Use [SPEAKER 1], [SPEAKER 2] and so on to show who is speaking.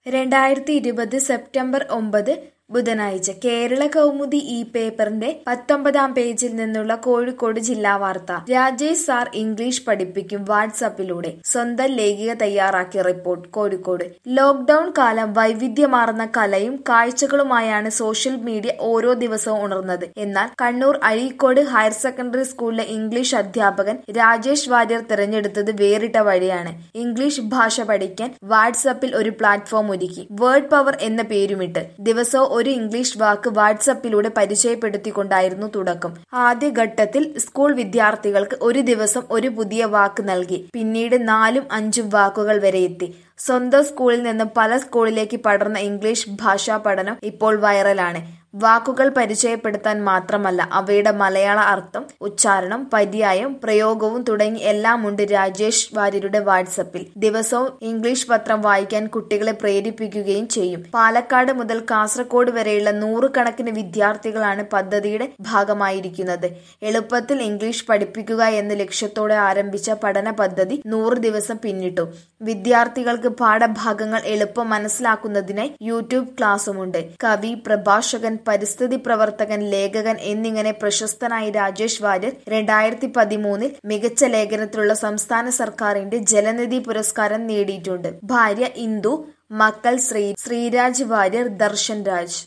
[SPEAKER 1] രണ്ടായിരത്തി ഇരുപത് സെപ്റ്റംബർ ഒമ്പത് ബുധനാഴ്ച കേരള കൗമുദി ഈ പേപ്പറിന്റെ പത്തൊമ്പതാം പേജിൽ നിന്നുള്ള കോഴിക്കോട് ജില്ലാ വാർത്ത രാജേഷ് സാർ ഇംഗ്ലീഷ് പഠിപ്പിക്കും വാട്സാപ്പിലൂടെ സ്വന്തം ലേഖിക തയ്യാറാക്കിയ റിപ്പോർട്ട് കോഴിക്കോട് ലോക്ഡൌൺ കാലം വൈവിധ്യമാർന്ന കലയും കാഴ്ചകളുമായാണ് സോഷ്യൽ മീഡിയ ഓരോ ദിവസവും ഉണർന്നത് എന്നാൽ കണ്ണൂർ അഴീക്കോട് ഹയർ സെക്കൻഡറി സ്കൂളിലെ ഇംഗ്ലീഷ് അധ്യാപകൻ രാജേഷ് വാര്യർ തിരഞ്ഞെടുത്തത് വേറിട്ട വഴിയാണ് ഇംഗ്ലീഷ് ഭാഷ പഠിക്കാൻ വാട്സാപ്പിൽ ഒരു പ്ലാറ്റ്ഫോം ഒരുക്കി വേർഡ് പവർ എന്ന പേരുമിട്ട് ദിവസവും ഒരു ഇംഗ്ലീഷ് വാക്ക് വാട്സപ്പിലൂടെ പരിചയപ്പെടുത്തിക്കൊണ്ടായിരുന്നു തുടക്കം ആദ്യഘട്ടത്തിൽ സ്കൂൾ വിദ്യാർത്ഥികൾക്ക് ഒരു ദിവസം ഒരു പുതിയ വാക്ക് നൽകി പിന്നീട് നാലും അഞ്ചും വാക്കുകൾ വരെ എത്തി സ്വന്തം സ്കൂളിൽ നിന്ന് പല സ്കൂളിലേക്ക് പടർന്ന ഇംഗ്ലീഷ് ഭാഷാ പഠനം ഇപ്പോൾ വൈറലാണ് വാക്കുകൾ പരിചയപ്പെടുത്താൻ മാത്രമല്ല അവയുടെ മലയാള അർത്ഥം ഉച്ചാരണം പര്യായം പ്രയോഗവും തുടങ്ങി എല്ലാം ഉണ്ട് രാജേഷ് വാര്യരുടെ വാട്സപ്പിൽ ദിവസവും ഇംഗ്ലീഷ് പത്രം വായിക്കാൻ കുട്ടികളെ പ്രേരിപ്പിക്കുകയും ചെയ്യും പാലക്കാട് മുതൽ കാസർഗോഡ് വരെയുള്ള നൂറുകണക്കിന് വിദ്യാർത്ഥികളാണ് പദ്ധതിയുടെ ഭാഗമായിരിക്കുന്നത് എളുപ്പത്തിൽ ഇംഗ്ലീഷ് പഠിപ്പിക്കുക എന്ന ലക്ഷ്യത്തോടെ ആരംഭിച്ച പഠന പദ്ധതി നൂറ് ദിവസം പിന്നിട്ടു വിദ്യാർത്ഥികൾക്ക് പാഠഭാഗങ്ങൾ എളുപ്പം മനസ്സിലാക്കുന്നതിനായി യൂട്യൂബ് ക്ലാസുമുണ്ട് കവി പ്രഭാഷകൻ പരിസ്ഥിതി പ്രവർത്തകൻ ലേഖകൻ എന്നിങ്ങനെ പ്രശസ്തനായ രാജേഷ് വാര്യർ രണ്ടായിരത്തി പതിമൂന്നിൽ മികച്ച ലേഖനത്തിലുള്ള സംസ്ഥാന സർക്കാരിന്റെ ജലനിധി പുരസ്കാരം നേടിയിട്ടുണ്ട് ഭാര്യ ഇന്ദു മക്കൾ ശ്രീ ശ്രീരാജ് വാര്യർ ദർശൻ രാജ്